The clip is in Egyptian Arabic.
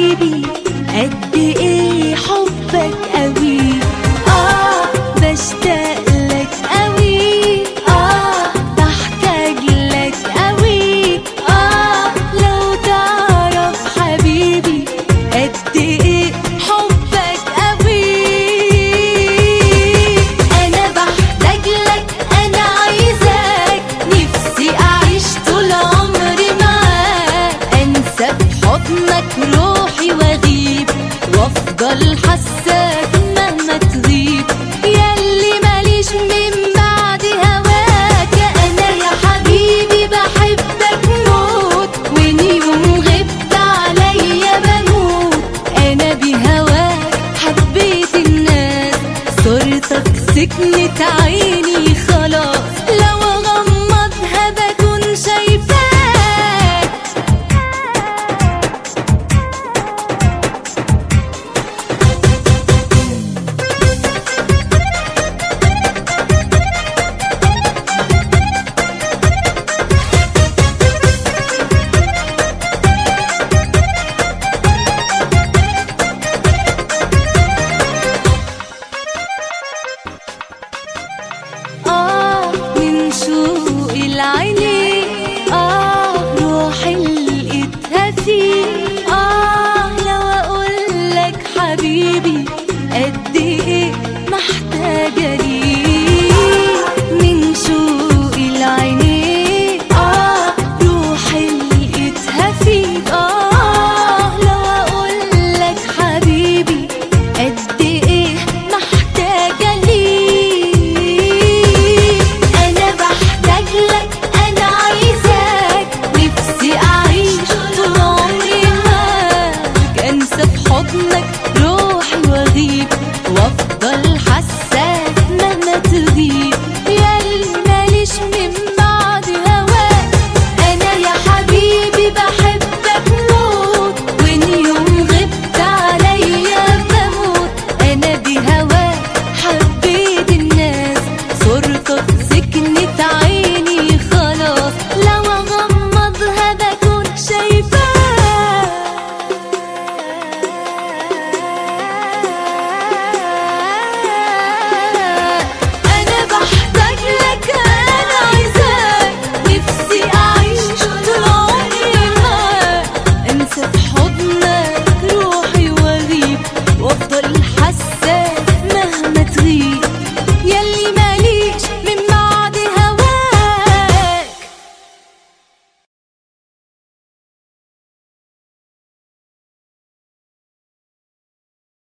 حبيبي قد ايه حبك قوي اه بشتاق لك قوي اه بحتاج لك قوي اه لو تعرف حبيبي قد ايه حبك قوي انا بحتاج لك انا عايزاك نفسي اعيش طول عمري معاك انسى في حضنك روحي واغيب وافضل حساك مهما تغيب ياللي ماليش من بعد هواك انا يا حبيبي بحبك موت وان يوم غبت عليا بموت انا بهواك حبيت الناس صورتك سكنت عيني خلاص لو اغمضها بكون شايفاك آه من شوق